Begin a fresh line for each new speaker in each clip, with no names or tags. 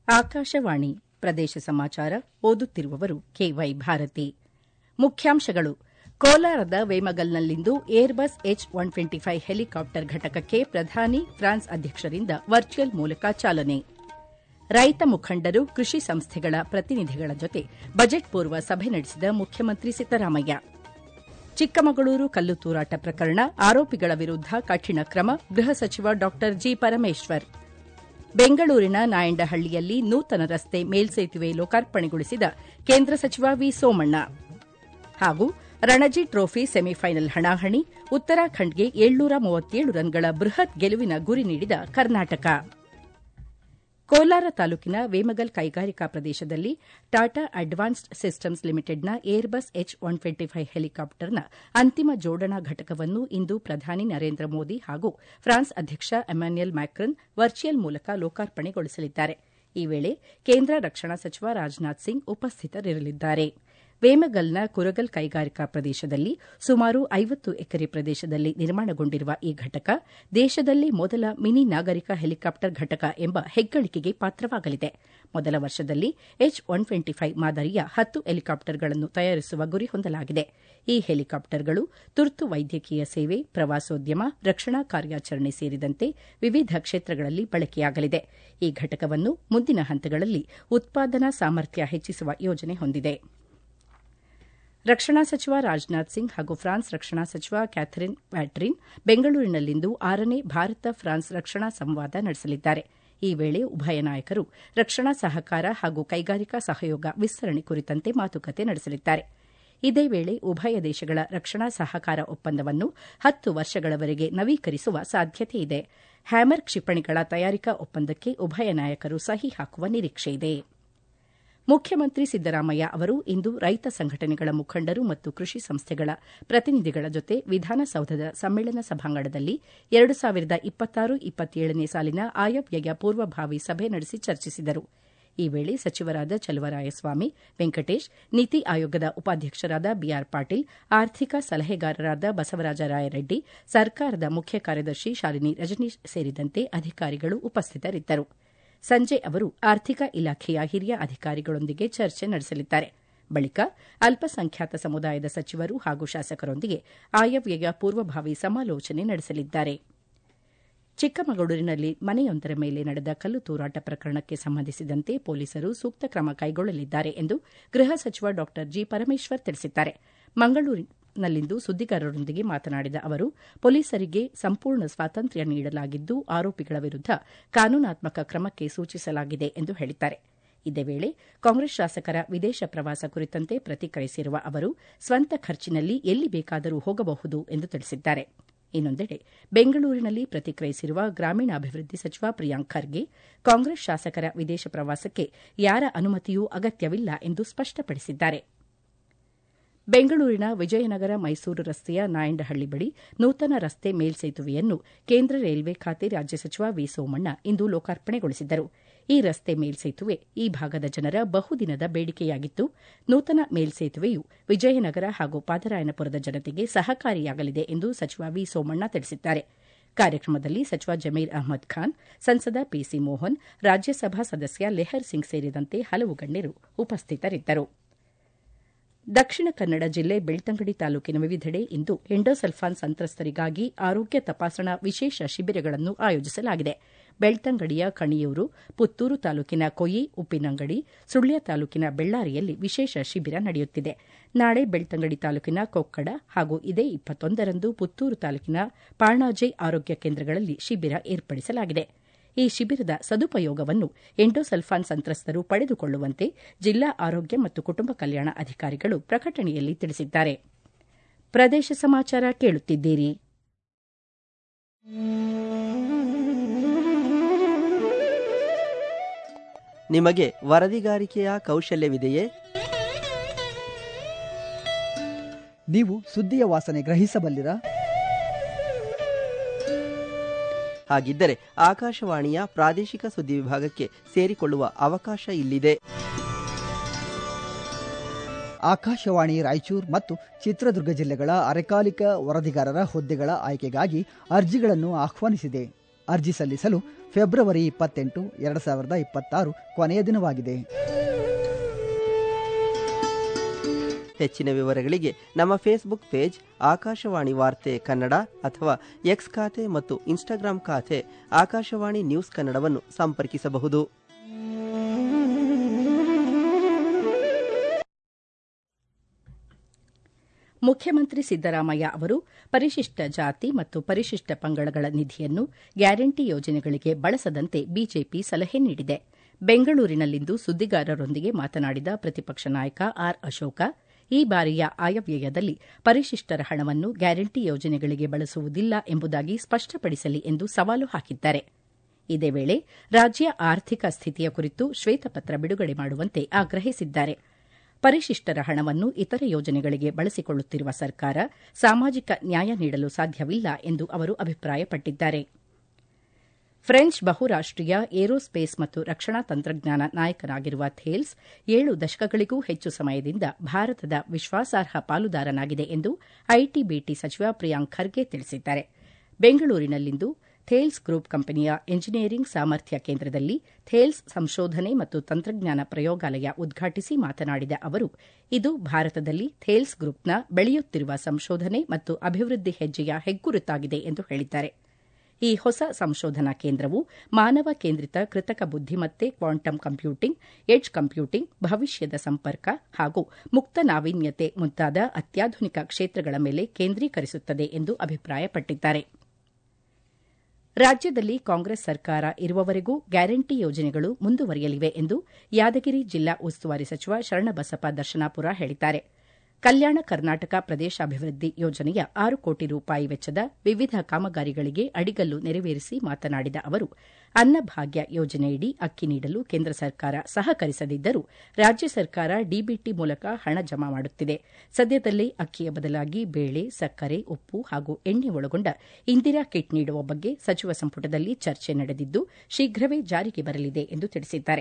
ಆಕಾಶವಾಣಿ ಪ್ರದೇಶ ಸಮಾಚಾರ ಓದುತ್ತಿರುವವರು ಕೆವೈ ಭಾರತಿ ಮುಖ್ಯಾಂಶಗಳು ಕೋಲಾರದ ವೇಮಗಲ್ನಲ್ಲಿಂದು Airbus H one twenty five helicopter ಘಟಕಕ್ಕೆ ಪ್ರಧಾನಿ ಫ್ರಾನ್ಸ್ ಅಧ್ಯಕ್ಷರಿಂದ ವರ್ಚುವಲ್ ಮೂಲಕ ಚಾಲನೆ ರೈತ ಮುಖಂಡರು ಕೃಷಿ ಸಂಸ್ಥೆಗಳ ಪ್ರತಿನಿಧಿಗಳ ಜೊತೆ ಬಜೆಟ್ ಪೂರ್ವ ಸಭೆ ನಡೆಸಿದ ಮುಖ್ಯಮಂತ್ರಿ ಸಿದ್ದರಾಮಯ್ಯ ಚಿಕ್ಕಮಗಳೂರು ಕಲ್ಲು ತೂರಾಟ ಪ್ರಕರಣ ಆರೋಪಿಗಳ ವಿರುದ್ದ ಕಠಿಣ ಕ್ರಮ ಗೃಹ ಸಚಿವ ಡಾ ಜಿ ಪರಮೇಶ್ವರ್ ಬೆಂಗಳೂರಿನ ನಾಯಂಡಹಳ್ಳಿಯಲ್ಲಿ ನೂತನ ರಸ್ತೆ ಮೇಲ್ಸೇತುವೆ ಲೋಕಾರ್ಪಣೆಗೊಳಿಸಿದ ಕೇಂದ್ರ ಸಚಿವ ವಿ ಸೋಮಣ್ಣ ಹಾಗೂ ರಣಜಿ ಟ್ರೋಫಿ ಸೆಮಿಫೈನಲ್ ಹಣಾಹಣಿ ಉತ್ತರಾಖಂಡ್ಗೆ ಏಳ್ನೂರ ಮೂವತ್ತೇಳು ರನ್ಗಳ ಬೃಹತ್ ಗೆಲುವಿನ ಗುರಿ ನೀಡಿದ ಕರ್ನಾಟಕ ಕೋಲಾರ ತಾಲೂಕಿನ ವೇಮಗಲ್ ಕೈಗಾರಿಕಾ ಪ್ರದೇಶದಲ್ಲಿ ಟಾಟಾ ಅಡ್ವಾನ್ಸ್ಡ್ ಸಿಸ್ಟಮ್ಸ್ ಲಿಮಿಟೆಡ್ನ Airbus H one twenty five ಹೆಲಿಕಾಪ್ಟರ್ನ ಅಂತಿಮ ಜೋಡಣಾ ಘಟಕವನ್ನು ಇಂದು ಪ್ರಧಾನಿ ನರೇಂದ್ರ ಮೋದಿ ಹಾಗೂ ಫ್ರಾನ್ಸ್ ಅಧ್ಯಕ್ಷ ಎಮ್ಯಾನ್ಯಲ್ ಮ್ಯಾಕ್ರನ್ ವರ್ಚುವಲ್ ಮೂಲಕ ಲೋಕಾರ್ಪಣೆಗೊಳಿಸಲಿದ್ದಾರೆ ಈ ವೇಳೆ ಕೇಂದ್ರ ರಕ್ಷಣಾ ಸಚಿವ ರಾಜನಾಥ್ ಸಿಂಗ್ ಉಪಸ್ಥಿತರಿರಲಿದ್ದಾರೆ ವೇಮಗಲ್ನ ಕುರಗಲ್ ಕೈಗಾರಿಕಾ ಪ್ರದೇಶದಲ್ಲಿ ಸುಮಾರು ಐವತ್ತು ಎಕರೆ ಪ್ರದೇಶದಲ್ಲಿ ನಿರ್ಮಾಣಗೊಂಡಿರುವ ಈ ಘಟಕ ದೇಶದಲ್ಲೇ ಮೊದಲ ಮಿನಿ ನಾಗರಿಕ ಹೆಲಿಕಾಪ್ಟರ್ ಘಟಕ ಎಂಬ ಹೆಗ್ಗಳಿಕೆಗೆ ಪಾತ್ರವಾಗಲಿದೆ ಮೊದಲ ವರ್ಷದಲ್ಲಿ ಎಚ್ ಒನ್ ಟ್ವೆಂಟಿ ಫೈವ್ ಮಾದರಿಯ ಹತ್ತು ಹೆಲಿಕಾಪ್ಟರ್ಗಳನ್ನು ತಯಾರಿಸುವ ಗುರಿ ಹೊಂದಲಾಗಿದೆ ಈ ಹೆಲಿಕಾಪ್ಟರ್ಗಳು ತುರ್ತು ವೈದ್ಯಕೀಯ ಸೇವೆ ಪ್ರವಾಸೋದ್ಯಮ ರಕ್ಷಣಾ ಕಾರ್ಯಾಚರಣೆ ಸೇರಿದಂತೆ ವಿವಿಧ ಕ್ಷೇತ್ರಗಳಲ್ಲಿ ಬಳಕೆಯಾಗಲಿದೆ ಈ ಘಟಕವನ್ನು ಮುಂದಿನ ಹಂತಗಳಲ್ಲಿ ಉತ್ಪಾದನಾ ಸಾಮರ್ಥ್ಯ ಹೆಚ್ಚಿಸುವ ಯೋಜನೆ ಹೊಂದಿದೆ ರಕ್ಷಣಾ ಸಚಿವ ರಾಜನಾಥ್ ಸಿಂಗ್ ಹಾಗೂ ಫ್ರಾನ್ಸ್ ರಕ್ಷಣಾ ಸಚಿವ ಕ್ಯಾಥರಿನ್ ವ್ಯಾಟ್ರಿನ್ ಬೆಂಗಳೂರಿನಲ್ಲಿಂದು ಆರನೇ ಭಾರತ ಫ್ರಾನ್ಸ್ ರಕ್ಷಣಾ ಸಂವಾದ ನಡೆಸಲಿದ್ದಾರೆ ಈ ವೇಳೆ ಉಭಯ ನಾಯಕರು ರಕ್ಷಣಾ ಸಹಕಾರ ಹಾಗೂ ಕೈಗಾರಿಕಾ ಸಹಯೋಗ ವಿಸ್ತರಣೆ ಕುರಿತಂತೆ ಮಾತುಕತೆ ನಡೆಸಲಿದ್ದಾರೆ ಇದೇ ವೇಳೆ ಉಭಯ ದೇಶಗಳ ರಕ್ಷಣಾ ಸಹಕಾರ ಒಪ್ಪಂದವನ್ನು ಹತ್ತು ವರ್ಷಗಳವರೆಗೆ ನವೀಕರಿಸುವ ಸಾಧ್ಯತೆಯಿದೆ ಹ್ಯಾಮರ್ ಕ್ಷಿಪಣಿಗಳ ತಯಾರಿಕಾ ಒಪ್ಪಂದಕ್ಕೆ ಉಭಯ ನಾಯಕರು ಸಹಿ ಹಾಕುವ ನಿರೀಕ್ಷೆಯಿದೆ ಮುಖ್ಯಮಂತ್ರಿ ಸಿದ್ದರಾಮಯ್ಯ ಅವರು ಇಂದು ರೈತ ಸಂಘಟನೆಗಳ ಮುಖಂಡರು ಮತ್ತು ಕೃಷಿ ಸಂಸ್ಥೆಗಳ ಪ್ರತಿನಿಧಿಗಳ ಜೊತೆ ವಿಧಾನಸೌಧದ ಸಮ್ಮೇಳನ ಸಭಾಂಗಣದಲ್ಲಿ ಎರಡು ಸಾವಿರದ ಇಪ್ಪತ್ತಾರು ಇಪ್ಪತ್ತೇಳನೇ ಸಾಲಿನ ಆಯವ್ಯಯ ಪೂರ್ವಭಾವಿ ಸಭೆ ನಡೆಸಿ ಚರ್ಚಿಸಿದರು ಈ ವೇಳೆ ಸಚಿವರಾದ ಚಲುವರಾಯಸ್ವಾಮಿ ವೆಂಕಟೇಶ್ ನೀತಿ ಆಯೋಗದ ಉಪಾಧ್ಯಕ್ಷರಾದ ಬಿಆರ್ ಪಾಟೀಲ್ ಆರ್ಥಿಕ ಸಲಹೆಗಾರರಾದ ಬಸವರಾಜ ರಾಯರೆಡ್ಡಿ ಸರ್ಕಾರದ ಮುಖ್ಯ ಕಾರ್ಯದರ್ಶಿ ಶಾಲಿನಿ ರಜನೀಶ್ ಸೇರಿದಂತೆ ಅಧಿಕಾರಿಗಳು ಉಪಸ್ಥಿತರಿದ್ದರು ಸಂಜೆ ಅವರು ಆರ್ಥಿಕ ಇಲಾಖೆಯ ಹಿರಿಯ ಅಧಿಕಾರಿಗಳೊಂದಿಗೆ ಚರ್ಚೆ ನಡೆಸಲಿದ್ದಾರೆ ಬಳಿಕ ಅಲ್ಪಸಂಖ್ಯಾತ ಸಮುದಾಯದ ಸಚಿವರು ಹಾಗೂ ಶಾಸಕರೊಂದಿಗೆ ಆಯವ್ಯಯ ಪೂರ್ವಭಾವಿ ಸಮಾಲೋಚನೆ ನಡೆಸಲಿದ್ದಾರೆ ಚಿಕ್ಕಮಗಳೂರಿನಲ್ಲಿ ಮನೆಯೊಂದರ ಮೇಲೆ ನಡೆದ ಕಲ್ಲು ತೂರಾಟ ಪ್ರಕರಣಕ್ಕೆ ಸಂಬಂಧಿಸಿದಂತೆ ಪೊಲೀಸರು ಸೂಕ್ತ ಕ್ರಮ ಕೈಗೊಳ್ಳಲಿದ್ದಾರೆ ಎಂದು ಗೃಹ ಸಚಿವ ಡಾ ಜಿ ಪರಮೇಶ್ವರ್ ತಿಳಿಸಿದ್ದಾರೆ ಮಂಗಳೂರಿನಲ್ಲಿಂದು ಸುದ್ದಿಗಾರರೊಂದಿಗೆ ಮಾತನಾಡಿದ ಅವರು ಪೊಲೀಸರಿಗೆ ಸಂಪೂರ್ಣ ಸ್ವಾತಂತ್ರ್ಯ ನೀಡಲಾಗಿದ್ದು ಆರೋಪಿಗಳ ವಿರುದ್ದ ಕಾನೂನಾತ್ಮಕ ಕ್ರಮಕ್ಕೆ ಸೂಚಿಸಲಾಗಿದೆ ಎಂದು ಹೇಳಿದ್ದಾರೆ ಇದೇ ವೇಳೆ ಕಾಂಗ್ರೆಸ್ ಶಾಸಕರ ವಿದೇಶ ಪ್ರವಾಸ ಕುರಿತಂತೆ ಪ್ರತಿಕ್ರಿಯಿಸಿರುವ ಅವರು ಸ್ವಂತ ಖರ್ಚಿನಲ್ಲಿ ಎಲ್ಲಿ ಬೇಕಾದರೂ ಹೋಗಬಹುದು ಎಂದು ತಿಳಿಸಿದ್ದಾರೆ ಇನ್ನೊಂದೆಡೆ ಬೆಂಗಳೂರಿನಲ್ಲಿ ಪ್ರತಿಕ್ರಿಯಿಸಿರುವ ಗ್ರಾಮೀಣಾಭಿವೃದ್ಧಿ ಸಚಿವ ಪ್ರಿಯಾಂಕ್ ಖರ್ಗೆ ಕಾಂಗ್ರೆಸ್ ಶಾಸಕರ ವಿದೇಶ ಪ್ರವಾಸಕ್ಕೆ ಯಾರ ಅನುಮತಿಯೂ ಅಗತ್ಯವಿಲ್ಲ ಎಂದು ಸ್ಪಷ್ಟಪಡಿಸಿದ್ದಾರೆ ಬೆಂಗಳೂರಿನ ವಿಜಯನಗರ ಮೈಸೂರು ರಸ್ತೆಯ ನಾಯಂಡಹಳ್ಳಿ ಬಳಿ ನೂತನ ರಸ್ತೆ ಮೇಲ್ಸೇತುವೆಯನ್ನು ಕೇಂದ್ರ ರೈಲ್ವೆ ಖಾತೆ ರಾಜ್ಯ ಸಚಿವ ವಿ ಸೋಮಣ್ಣ ಇಂದು ಲೋಕಾರ್ಪಣೆಗೊಳಿಸಿದ್ದರು ಈ ರಸ್ತೆ ಮೇಲ್ಸೇತುವೆ ಈ ಭಾಗದ ಜನರ ಬಹುದಿನದ ಬೇಡಿಕೆಯಾಗಿತ್ತು ನೂತನ ಮೇಲ್ಸೇತುವೆಯು ವಿಜಯನಗರ ಹಾಗೂ ಪಾದರಾಯನಪುರದ ಜನತೆಗೆ ಸಹಕಾರಿಯಾಗಲಿದೆ ಎಂದು ಸಚಿವ ವಿ ಸೋಮಣ್ಣ ತಿಳಿಸಿದ್ದಾರೆ ಕಾರ್ಯಕ್ರಮದಲ್ಲಿ ಸಚಿವ ಜಮೀರ್ ಅಹ್ಮದ್ ಖಾನ್ ಸಂಸದ ಪಿಸಿ ಮೋಹನ್ ರಾಜ್ಯಸಭಾ ಸದಸ್ಯ ಲೆಹರ್ ಸಿಂಗ್ ಸೇರಿದಂತೆ ಹಲವು ಗಣ್ಯರು ಉಪಸ್ಥಿತರಿದ್ದರು ದಕ್ಷಿಣ ಕನ್ನಡ ಜಿಲ್ಲೆ ಬೆಳ್ತಂಗಡಿ ತಾಲೂಕಿನ ವಿವಿಧೆಡೆ ಇಂದು ಎಂಡೋಸಲ್ಫಾನ್ ಸಂತ್ರಸ್ತರಿಗಾಗಿ ಆರೋಗ್ಯ ತಪಾಸಣಾ ವಿಶೇಷ ಶಿಬಿರಗಳನ್ನು ಆಯೋಜಿಸಲಾಗಿದೆ ಬೆಳ್ತಂಗಡಿಯ ಕಣಿಯೂರು ಪುತ್ತೂರು ತಾಲೂಕಿನ ಕೊಯ್ಯಿ ಉಪ್ಪಿನಂಗಡಿ ಸುಳ್ಯ ತಾಲೂಕಿನ ಬೆಳ್ಳಾರಿಯಲ್ಲಿ ವಿಶೇಷ ಶಿಬಿರ ನಡೆಯುತ್ತಿದೆ ನಾಳೆ ಬೆಳ್ತಂಗಡಿ ತಾಲೂಕಿನ ಕೊಕ್ಕಡ ಹಾಗೂ ಇದೇ ಇಪ್ಪತ್ತೊಂದರಂದು ಪುತ್ತೂರು ತಾಲೂಕಿನ ಪಾಣಾಜೆ ಆರೋಗ್ಯ ಕೇಂದ್ರಗಳಲ್ಲಿ ಶಿಬಿರ ಏರ್ಪಡಿಸಲಾಗಿದೆ ಈ ಶಿಬಿರದ ಸದುಪಯೋಗವನ್ನು ಎಂಡೋಸಲ್ಫಾನ್ ಸಂತ್ರಸ್ತರು ಪಡೆದುಕೊಳ್ಳುವಂತೆ ಜಿಲ್ಲಾ ಆರೋಗ್ಯ ಮತ್ತು ಕುಟುಂಬ ಕಲ್ಯಾಣ ಅಧಿಕಾರಿಗಳು ಪ್ರಕಟಣೆಯಲ್ಲಿ ತಿಳಿಸಿದ್ದಾರೆ ಪ್ರದೇಶ ಸಮಾಚಾರ ಕೇಳುತ್ತಿದ್ದೀರಿ
ನಿಮಗೆ ವರದಿಗಾರಿಕೆಯ ಕೌಶಲ್ಯವಿದೆಯೇ
ನೀವು ಸುದ್ದಿಯ ವಾಸನೆ ಗ್ರಹಿಸಬಲ್ಲಿರಾ
ಹಾಗಿದ್ದರೆ ಆಕಾಶವಾಣಿಯ ಪ್ರಾದೇಶಿಕ ಸುದ್ದಿ ವಿಭಾಗಕ್ಕೆ ಸೇರಿಕೊಳ್ಳುವ ಅವಕಾಶ ಇಲ್ಲಿದೆ
ಆಕಾಶವಾಣಿ ರಾಯಚೂರು ಮತ್ತು ಚಿತ್ರದುರ್ಗ ಜಿಲ್ಲೆಗಳ ಅರೆಕಾಲಿಕ ವರದಿಗಾರರ ಹುದ್ದೆಗಳ ಆಯ್ಕೆಗಾಗಿ ಅರ್ಜಿಗಳನ್ನು ಆಹ್ವಾನಿಸಿದೆ ಅರ್ಜಿ ಸಲ್ಲಿಸಲು ಫೆಬ್ರವರಿ ಇಪ್ಪತ್ತೆಂಟು ಎರಡು ಸಾವಿರದ ಇಪ್ಪತ್ತಾರು ಕೊನೆಯ ದಿನವಾಗಿದೆ
ಹೆಚ್ಚಿನ ವಿವರಗಳಿಗೆ ನಮ್ಮ ಫೇಸ್ಬುಕ್ ಪೇಜ್ ಆಕಾಶವಾಣಿ ವಾರ್ತೆ ಕನ್ನಡ ಅಥವಾ ಎಕ್ಸ್ ಖಾತೆ ಮತ್ತು ಇನ್ಸ್ಟಾಗ್ರಾಂ ಖಾತೆ ಆಕಾಶವಾಣಿ ನ್ಯೂಸ್ ಕನ್ನಡವನ್ನು ಸಂಪರ್ಕಿಸಬಹುದು
ಮುಖ್ಯಮಂತ್ರಿ ಸಿದ್ದರಾಮಯ್ಯ ಅವರು ಪರಿಶಿಷ್ಟ ಜಾತಿ ಮತ್ತು ಪರಿಶಿಷ್ಟ ಪಂಗಡಗಳ ನಿಧಿಯನ್ನು ಗ್ಯಾರಂಟಿ ಯೋಜನೆಗಳಿಗೆ ಬಳಸದಂತೆ ಬಿಜೆಪಿ ಸಲಹೆ ನೀಡಿದೆ ಬೆಂಗಳೂರಿನಲ್ಲಿಂದು ಸುದ್ದಿಗಾರರೊಂದಿಗೆ ಮಾತನಾಡಿದ ಪ್ರತಿಪಕ್ಷ ನಾಯಕ ಆರ್ ಅಶೋಕ ಈ ಬಾರಿಯ ಆಯವ್ಯಯದಲ್ಲಿ ಪರಿಶಿಷ್ಟರ ಹಣವನ್ನು ಗ್ಯಾರಂಟಿ ಯೋಜನೆಗಳಿಗೆ ಬಳಸುವುದಿಲ್ಲ ಎಂಬುದಾಗಿ ಸ್ಪಷ್ಟಪಡಿಸಲಿ ಎಂದು ಸವಾಲು ಹಾಕಿದ್ದಾರೆ ಇದೇ ವೇಳೆ ರಾಜ್ಯ ಆರ್ಥಿಕ ಸ್ಥಿತಿಯ ಕುರಿತು ಶ್ವೇತಪತ್ರ ಬಿಡುಗಡೆ ಮಾಡುವಂತೆ ಆಗ್ರಹಿಸಿದ್ದಾರೆ ಪರಿಶಿಷ್ಟರ ಹಣವನ್ನು ಇತರ ಯೋಜನೆಗಳಿಗೆ ಬಳಸಿಕೊಳ್ಳುತ್ತಿರುವ ಸರ್ಕಾರ ಸಾಮಾಜಿಕ ನ್ಯಾಯ ನೀಡಲು ಸಾಧ್ಯವಿಲ್ಲ ಎಂದು ಅವರು ಅಭಿಪ್ರಾಯಪಟ್ಟಿದ್ದಾರೆ ಫ್ರೆಂಚ್ ಬಹುರಾಷ್ಟೀಯ ಏರೋಸ್ಪೇಸ್ ಮತ್ತು ರಕ್ಷಣಾ ತಂತ್ರಜ್ಞಾನ ನಾಯಕನಾಗಿರುವ ಥೇಲ್ಸ್ ಏಳು ದಶಕಗಳಿಗೂ ಹೆಚ್ಚು ಸಮಯದಿಂದ ಭಾರತದ ವಿಶ್ವಾಸಾರ್ಹ ಪಾಲುದಾರನಾಗಿದೆ ಎಂದು ಐಟಿ ಬಿಟಿ ಸಚಿವ ಪ್ರಿಯಾಂಕ್ ಖರ್ಗೆ ತಿಳಿಸಿದ್ದಾರೆ ಬೆಂಗಳೂರಿನಲ್ಲಿಂದು ಥೇಲ್ಸ್ ಗ್ರೂಪ್ ಕಂಪನಿಯ ಎಂಜಿನಿಯರಿಂಗ್ ಸಾಮರ್ಥ್ಯ ಕೇಂದ್ರದಲ್ಲಿ ಥೇಲ್ಸ್ ಸಂಶೋಧನೆ ಮತ್ತು ತಂತ್ರಜ್ಞಾನ ಪ್ರಯೋಗಾಲಯ ಉದ್ಘಾಟಿಸಿ ಮಾತನಾಡಿದ ಅವರು ಇದು ಭಾರತದಲ್ಲಿ ಥೇಲ್ಸ್ ಗ್ರೂಪ್ನ ಬೆಳೆಯುತ್ತಿರುವ ಸಂಶೋಧನೆ ಮತ್ತು ಅಭಿವೃದ್ಧಿ ಹೆಜ್ಜೆಯ ಹೆಗ್ಗುರುತಾಗಿದೆ ಎಂದು ಹೇಳಿದ್ದಾರೆ ಈ ಹೊಸ ಸಂಶೋಧನಾ ಕೇಂದ್ರವು ಮಾನವ ಕೇಂದ್ರಿತ ಕೃತಕ ಬುದ್ದಿಮತ್ತೆ ಕ್ವಾಂಟಮ್ ಕಂಪ್ಯೂಟಿಂಗ್ ಎಡ್ಜ್ ಕಂಪ್ಯೂಟಿಂಗ್ ಭವಿಷ್ಯದ ಸಂಪರ್ಕ ಹಾಗೂ ಮುಕ್ತ ನಾವೀನ್ಯತೆ ಮುಂತಾದ ಅತ್ಯಾಧುನಿಕ ಕ್ಷೇತ್ರಗಳ ಮೇಲೆ ಕೇಂದ್ರೀಕರಿಸುತ್ತದೆ ಎಂದು ಅಭಿಪ್ರಾಯಪಟ್ಟಿದ್ದಾರೆ ರಾಜ್ಯದಲ್ಲಿ ಕಾಂಗ್ರೆಸ್ ಸರ್ಕಾರ ಇರುವವರೆಗೂ ಗ್ಯಾರಂಟಿ ಯೋಜನೆಗಳು ಮುಂದುವರಿಯಲಿವೆ ಎಂದು ಯಾದಗಿರಿ ಜಿಲ್ಲಾ ಉಸ್ತುವಾರಿ ಸಚಿವ ಶರಣಬಸಪ್ಪ ದರ್ಶನಾಪುರ ಹೇಳಿದ್ದಾರೆ ಕಲ್ಯಾಣ ಕರ್ನಾಟಕ ಪ್ರದೇಶಾಭಿವೃದ್ಧಿ ಯೋಜನೆಯ ಆರು ಕೋಟಿ ರೂಪಾಯಿ ವೆಚ್ಚದ ವಿವಿಧ ಕಾಮಗಾರಿಗಳಿಗೆ ಅಡಿಗಲ್ಲು ನೆರವೇರಿಸಿ ಮಾತನಾಡಿದ ಅವರು ಅನ್ನಭಾಗ್ಯ ಯೋಜನೆಯಡಿ ಅಕ್ಕಿ ನೀಡಲು ಕೇಂದ್ರ ಸರ್ಕಾರ ಸಹಕರಿಸದಿದ್ದರೂ ರಾಜ್ಯ ಸರ್ಕಾರ ಡಿಬಿಟಿ ಮೂಲಕ ಹಣ ಜಮಾ ಮಾಡುತ್ತಿದೆ ಸದ್ಯದಲ್ಲೇ ಅಕ್ಕಿಯ ಬದಲಾಗಿ ಬೇಳೆ ಸಕ್ಕರೆ ಉಪ್ಪು ಹಾಗೂ ಎಣ್ಣೆ ಒಳಗೊಂಡ ಇಂದಿರಾ ಕಿಟ್ ನೀಡುವ ಬಗ್ಗೆ ಸಚಿವ ಸಂಪುಟದಲ್ಲಿ ಚರ್ಚೆ ನಡೆದಿದ್ದು ಶೀಘ್ರವೇ ಜಾರಿಗೆ ಬರಲಿದೆ ಎಂದು ತಿಳಿಸಿದ್ದಾರೆ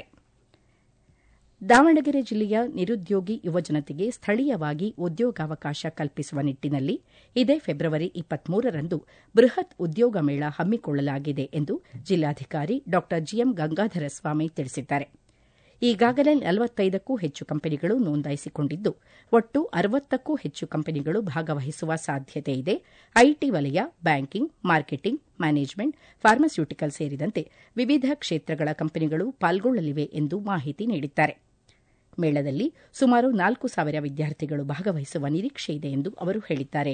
ದಾವಣಗೆರೆ ಜಿಲ್ಲೆಯ ನಿರುದ್ಯೋಗಿ ಯುವಜನತೆಗೆ ಸ್ಥಳೀಯವಾಗಿ ಉದ್ಯೋಗಾವಕಾಶ ಕಲ್ಪಿಸುವ ನಿಟ್ಟಿನಲ್ಲಿ ಇದೇ ಫೆಬ್ರವರಿ ಇಪ್ಪತ್ಮೂರರಂದು ಬೃಹತ್ ಉದ್ಯೋಗ ಮೇಳ ಹಮ್ಮಿಕೊಳ್ಳಲಾಗಿದೆ ಎಂದು ಜಿಲ್ಲಾಧಿಕಾರಿ ಡಾ ಜಿಎಂ ಗಂಗಾಧರ ಸ್ವಾಮಿ ತಿಳಿಸಿದ್ದಾರೆ ಈಗಾಗಲೇ ನಲವತ್ತೈದಕ್ಕೂ ಹೆಚ್ಚು ಕಂಪನಿಗಳು ನೋಂದಾಯಿಸಿಕೊಂಡಿದ್ದು ಒಟ್ಟು ಅರವತ್ತಕ್ಕೂ ಹೆಚ್ಚು ಕಂಪನಿಗಳು ಭಾಗವಹಿಸುವ ಸಾಧ್ಯತೆ ಇದೆ ಐಟಿ ವಲಯ ಬ್ಯಾಂಕಿಂಗ್ ಮಾರ್ಕೆಟಿಂಗ್ ಮ್ಯಾನೇಜ್ಮೆಂಟ್ ಫಾರ್ಮಸ್ಯೂಟಿಕಲ್ ಸೇರಿದಂತೆ ವಿವಿಧ ಕ್ಷೇತ್ರಗಳ ಕಂಪನಿಗಳು ಪಾಲ್ಗೊಳ್ಳಲಿವೆ ಎಂದು ಮಾಹಿತಿ ನೀಡಿದ್ದಾರೆ ಮೇಳದಲ್ಲಿ ಸುಮಾರು ನಾಲ್ಕು ಸಾವಿರ ವಿದ್ಯಾರ್ಥಿಗಳು ಭಾಗವಹಿಸುವ ನಿರೀಕ್ಷೆಯಿದೆ ಎಂದು ಅವರು ಹೇಳಿದ್ದಾರೆ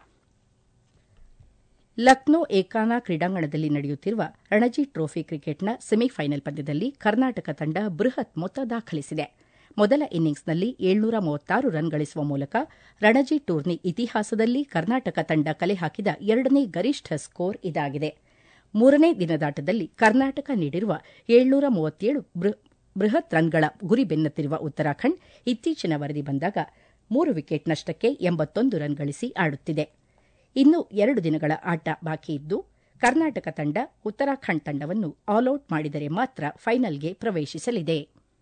ಲಕ್ನೋ ಏಕಾನ ಕ್ರೀಡಾಂಗಣದಲ್ಲಿ ನಡೆಯುತ್ತಿರುವ ರಣಜಿ ಟ್ರೋಫಿ ಕ್ರಿಕೆಟ್ನ ಸೆಮಿಫೈನಲ್ ಪಂದ್ಯದಲ್ಲಿ ಕರ್ನಾಟಕ ತಂಡ ಬೃಹತ್ ಮೊತ್ತ ದಾಖಲಿಸಿದೆ ಮೊದಲ ಇನ್ನಿಂಗ್ಸ್ನಲ್ಲಿ ಏಳ್ನೂರ ಮೂವತ್ತಾರು ರನ್ ಗಳಿಸುವ ಮೂಲಕ ರಣಜಿ ಟೂರ್ನಿ ಇತಿಹಾಸದಲ್ಲಿ ಕರ್ನಾಟಕ ತಂಡ ಕಲೆ ಹಾಕಿದ ಎರಡನೇ ಗರಿಷ್ಠ ಸ್ಕೋರ್ ಇದಾಗಿದೆ ಮೂರನೇ ದಿನದಾಟದಲ್ಲಿ ಕರ್ನಾಟಕ ನೀಡಿರುವ ಏಳ್ನೂರ ಮೂವತ್ತೇಳು ಬೃಹತ್ ರನ್ಗಳ ಗುರಿ ಬೆನ್ನತ್ತಿರುವ ಉತ್ತರಾಖಂಡ್ ಇತ್ತೀಚಿನ ವರದಿ ಬಂದಾಗ ಮೂರು ವಿಕೆಟ್ ನಷ್ಟಕ್ಕೆ ಎಂಬತ್ತೊಂದು ರನ್ ಗಳಿಸಿ ಆಡುತ್ತಿದೆ ಇನ್ನು ಎರಡು ದಿನಗಳ ಆಟ ಬಾಕಿ ಇದ್ದು ಕರ್ನಾಟಕ ತಂಡ ಉತ್ತರಾಖಂಡ್ ತಂಡವನ್ನು ಆಲ್ಔಟ್ ಮಾಡಿದರೆ ಮಾತ್ರ ಫೈನಲ್ಗೆ ಪ್ರವೇಶಿಸಲಿದೆ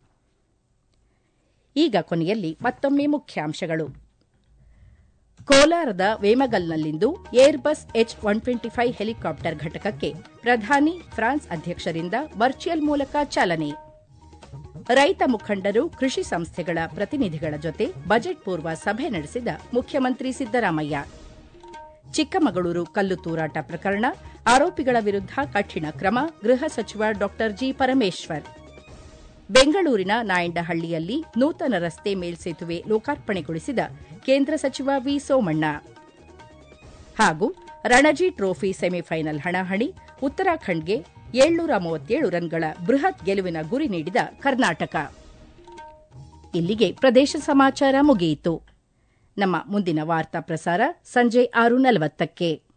ಈಗ ಕೊನೆಯಲ್ಲಿ ಮತ್ತೊಮ್ಮೆ ಮುಖ್ಯಾಂಶಗಳು ಕೋಲಾರದ ವೇಮಗಲ್ನಲ್ಲಿಂದು Airbus H one twenty five helicopter ಘಟಕಕ್ಕೆ ಪ್ರಧಾನಿ ಫ್ರಾನ್ಸ್ ಅಧ್ಯಕ್ಷರಿಂದ ವರ್ಚುವಲ್ ಮೂಲಕ ಚಾಲನೆ ರೈತ ಮುಖಂಡರು ಕೃಷಿ ಸಂಸ್ಥೆಗಳ ಪ್ರತಿನಿಧಿಗಳ ಜೊತೆ ಬಜೆಟ್ ಪೂರ್ವ ಸಭೆ ನಡೆಸಿದ ಮುಖ್ಯಮಂತ್ರಿ ಸಿದ್ದರಾಮಯ್ಯ ಚಿಕ್ಕಮಗಳೂರು ಕಲ್ಲು ತೂರಾಟ ಪ್ರಕರಣ ಆರೋಪಿಗಳ ವಿರುದ್ಧ ಕಠಿಣ ಕ್ರಮ ಗೃಹ ಸಚಿವ ಡಾ ಜಿ ಪರಮೇಶ್ವರ್ ಬೆಂಗಳೂರಿನ ನಾಯಂಡಹಳ್ಳಿಯಲ್ಲಿ ನೂತನ ರಸ್ತೆ ಮೇಲ್ಸೇತುವೆ ಲೋಕಾರ್ಪಣೆಗೊಳಿಸಿದ ಕೇಂದ್ರ ಸಚಿವ ವಿ ಸೋಮಣ್ಣ ಹಾಗೂ ರಣಜಿ ಟ್ರೋಫಿ ಸೆಮಿಫೈನಲ್ ಹಣಾಹಣಿ ಉತ್ತರಾಖಂಡ್ಗೆ ಏಳ್ನೂರ ಮೂವತ್ತೇಳು ರನ್ಗಳ ಬೃಹತ್ ಗೆಲುವಿನ ಗುರಿ ನೀಡಿದ ಕರ್ನಾಟಕ ಇಲ್ಲಿಗೆ ಪ್ರದೇಶ ಸಮಾಚಾರ ಮುಗಿಯಿತು ನಮ್ಮ ಮುಂದಿನ ವಾರ್ತಾ ಪ್ರಸಾರ ಸಂಜೆ ಆರು ನಲವತ್ತಕ್ಕೆ